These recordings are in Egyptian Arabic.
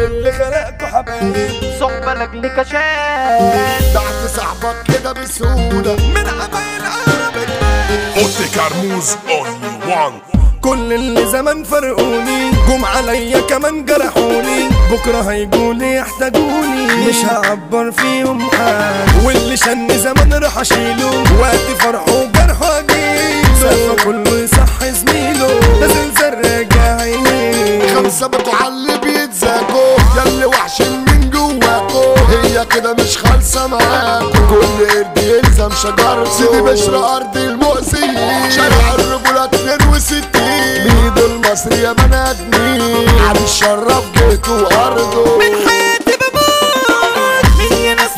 اللي خلقكوا حبايب صحبة لاجلك عشان بعت صاحبك كده بسهولة من عمايل عربي اوتي كرموز اونلي وان كل اللي زمان فرقوني جم عليا كمان جرحوني بكرة هيجولي يحتاجوني مش هعبر فيهم حاجة واللي شن زمان راح اشيله وقت فرحه وجرحه اجيله سقفه كله يصح زميله ده زلزال راجع عينيه خمسة بقوا على اللي بيتزاكوا ياللي وحشين من جواكوا هي كده مش خالصة معاكوا كل قرد يلزم شجرته سيدي بشر أرض المؤذيين شارع الرجولة 62 بيد المصري يا بني آدمين علي الشرف جهته وأرضه حياتي بموت مني ناس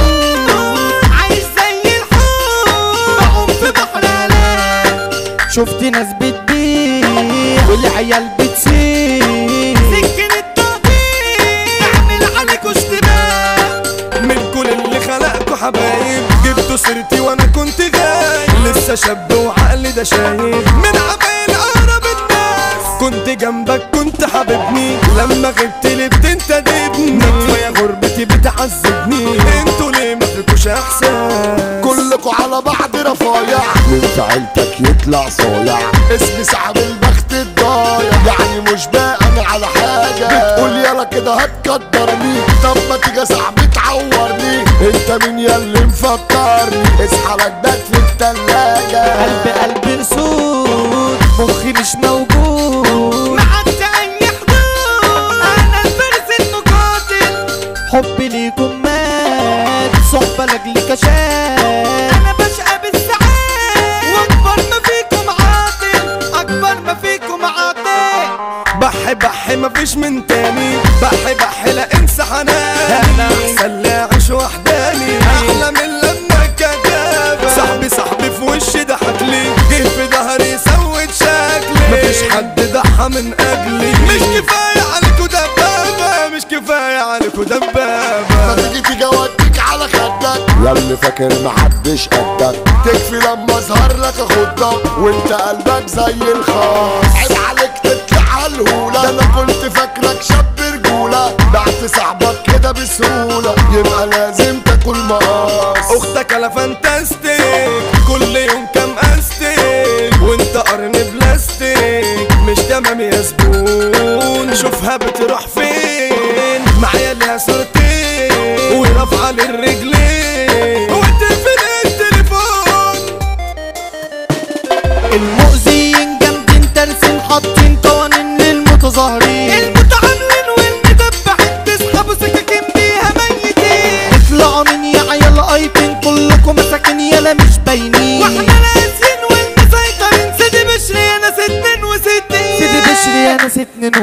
مظبوط عايش زي الحوت بعوم في بحر آلام شفت ناس بتبيع والعيال بتسيح سكن التقطيع اعمل عليكوا اشتباه من كل اللي خلقكوا حبايب جبتوا سيرتي وانا كنت غايب لسه شاب وعقلي ده شايب من عمايل اقرب الناس كنت جنبك كنت حبيبني لما غبت لي بتنتدبني كفايه غربتي بتعذبني انتوا ليه ما فيكوش احسان كلكوا على بعض رفايع وانت عيلتك يطلع صايع اسمي صاحب البخت الضايع يعني مش باقي على حاجة بتقول يلا كده هتقدرني طب ما تيجي يا صاحبي تعورني انت مين ياللي مفكرني اصحى لك ده في التلاجة قلب قلب رسول مخي مش موجود معدي اي حدود انا الفارس المقاتل حبي ليكم مات صحبة لاجلك عشان انا بشقى بالساعات واكبر ما فيكم عاطل اكبر ما فيكم عاطل بحي بحي مفيش من تاني بحي بحي لا انسى حناني انا احسن لا اعيش وحداني احلى من لما كتابة صاحبي صاحبي في وشي ضحك لي جه في ظهري سود شكلي مفيش حد ضحى من اجلي مش كفاية عليكوا دبابة مش كفاية عليكوا ما دبابة تيجي تيجي اوديك على خدك ياللي فاكر محدش قدك تكفي لما اظهر لك اخدك وانت قلبك زي الخاص عيب عليك تطلع على الهولة ده انا كنت فاكرك شاب رجولة بعت صاحبك كده بسهولة يبقى لازم تاكل مقاص اختك انا فانتاستيك كل يوم كام استيك وانت قرن بلاستيك مش تمام يا زبون شوفها بتروح فين معايا ليها صورتين ورافعه للرجلين وانت فين التليفون المؤذيين جامدين ترسين حاطين قوانين للمتظاهرين المتعنون والمدبحين تسحبوا سكاكين بيها ميتين اطلعوا من يا عيال ايتين كلكم مساكين يالا مش باينين واحنا ناسين والمسيطرين سيدي بشري انا ست اتنين وستين سيدي بشري انا ست اتنين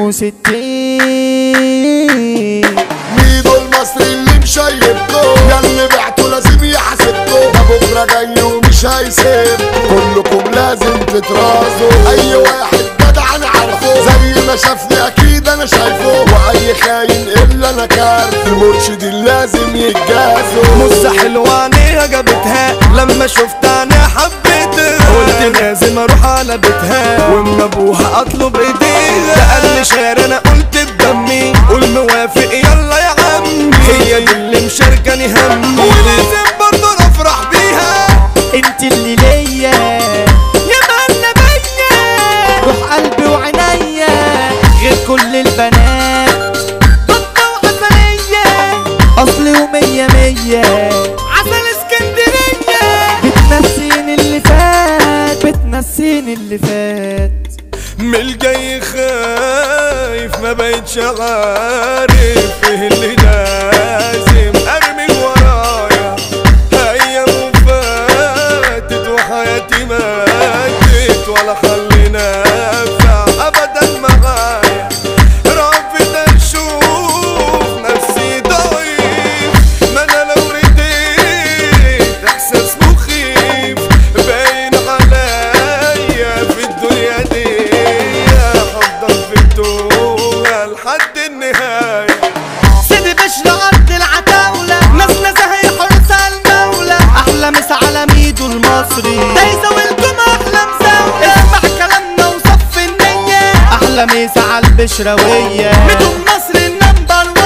وستين ميدو المصري اللي مشيبكو ياللي بعتوا لازم يحاسبكو ده بكره جاي ومش هيسيب كلكم لازم تترازوا اي واحد جدع انا عارفه زي ما شافني اكيد انا شايفه واي خاين الا انا كارف المرشد لازم يتجازوا مزة حلوة عينيها جابتها لما شفتها انا حبيتها قلت لازم اروح على بيتها وام ابوها اطلب ايديها ده قال لي شعر انا قلت بدمي قول موافق يلا يا عمي هي دي اللي مشاركاني همي ولازم برضه افرح بيها انت اللي ليا يا مالنا بيا روح قلبي وعينيا غير كل البنات بطة وعسلية اصلي ومية مية عسل اسكندرية بتنسيني اللي فات بتنسيني اللي فات من الجاي خايف ما بقتش عارف ايه اللي لازم ارمي ورايا ايام فاتت وحياتي ماتت ولا خلي نافع ابدا معايا رافض اشوف نفسي ضعيف ما انا لو رديت احساس مخيف باين عليا في الدنيا دي هفضل في الدنيا لحد النهايه سيدي بشر ارض العتاولة ناس ناسها هي حرس المولى احلى مسا على ميدو المصري ده يزاولكم احلى مزاولة اسمع كلامنا وصف النية احلى مسا على البشراوية ميدو المصري النمبر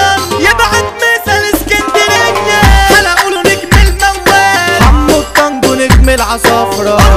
ورا